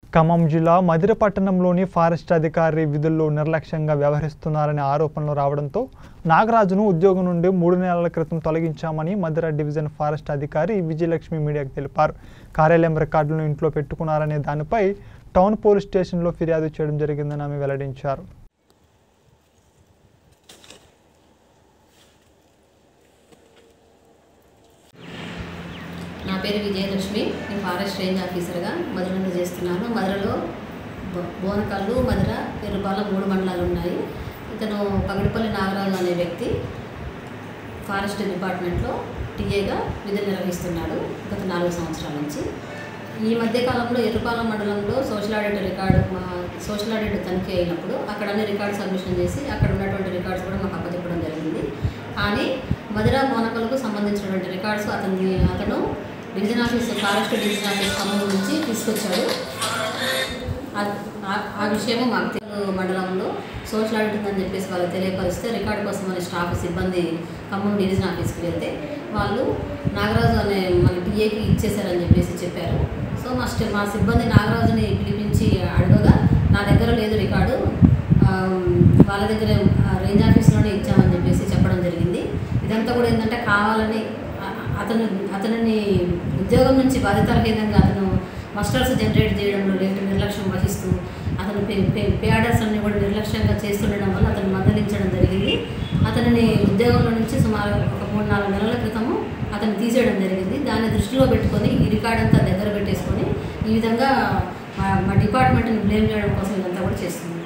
ఖమ్మం జిల్లా మధిర పట్టణంలోని ఫారెస్ట్ అధికారి విధుల్లో నిర్లక్ష్యంగా వ్యవహరిస్తున్నారనే ఆరోపణలు రావడంతో నాగరాజును ఉద్యోగం నుండి మూడు నెలల క్రితం తొలగించామని మధిర డివిజన్ ఫారెస్ట్ అధికారి విజయలక్ష్మి మీడియాకు తెలిపారు కార్యాలయం రికార్డులను ఇంట్లో పెట్టుకున్నారనే దానిపై టౌన్ పోలీస్ స్టేషన్లో ఫిర్యాదు చేయడం జరిగిందని ఆమె వెల్లడించారు నా పేరు విజయలక్ష్మి నేను ఫారెస్ట్ రేంజ్ ఆఫీసర్గా మధురలో చేస్తున్నాను మధురలో బో- బోనకల్లు మధుర ఎరుపాల మూడు మండలాలు ఉన్నాయి ఇతను పగడిపల్లి నాగరాజు అనే వ్యక్తి ఫారెస్ట్ డిపార్ట్మెంట్లో టీఏగా విధులు నిర్వహిస్తున్నాడు గత నాలుగు సంవత్సరాల నుంచి ఈ మధ్య కాలంలో ఎరుపాలెం మండలంలో సోషల్ ఆడిట్ రికార్డు మా సోషల్ ఆడిట్ తనిఖీ అయినప్పుడు అక్కడ అన్ని రికార్డు సబ్మిషన్ చేసి అక్కడ ఉన్నటువంటి రికార్డ్స్ కూడా మాకు అప్పచెప్పడం జరిగింది కానీ మధుర బోనకలకు సంబంధించినటువంటి రికార్డ్స్ అతన్ని అతను division office forest division office Khammam నుంచి తీసుకొచ్చాడు ఆ- ఆ- ఆ విషయము మాకు తెలుగు మండలంలో సోషల్ ఆడిట్ ఉందని చెప్పేసి వాళ్ళు తెలియపరిస్తే రికార్డు కోసం మన స్టాఫ్ సిబ్బంది ఖమ్మం డివిజన్ ఆఫీస్కి వెళ్తే వాళ్ళు నాగరాజు అనే మన టీఏకి ఇచ్చేశారని చెప్పేసి చెప్పారు సో మా స్ట- మా సిబ్బంది నాగరాజుని పిలిపించి అడగగా నా దగ్గర లేదు రికార్డు ఆ, వాళ్ళ దగ్గర రేంజ్ ఆఫీస్లోనే ఇచ్చామని చెప్పేసి చెప్పడం జరిగింది ఇదంతా కూడా ఏంటంటే కావాలని ఆ- అతను అతనిని ఉద్యోగం నుంచి బాధితరహీనంగా అతను మస్టర్స్ జనరేట్ చేయడంలో లేకపోతే నిర్లక్ష్యం వహిస్తూ అతను పే పే పే ఆర్డర్స్ అన్ని కూడా నిర్లక్ష్యంగా చేస్తుండడం వల్ల అతను మందలించడం జరిగింది అతనిని ఉద్యోగంలో నుంచి సుమారు ఒక మూడు నాలుగు నెలల క్రితము అతను తీసేయడం జరిగింది దాన్ని దృష్టిలో పెట్టుకొని ఈ రికార్డ్ అంతా దగ్గర పెట్టేసుకొని ఈ విధంగా మా మా డిపార్ట్మెంట్ని బ్లేమ్ చేయడం కోసం ఇదంతా కూడా చేస్తున్నాం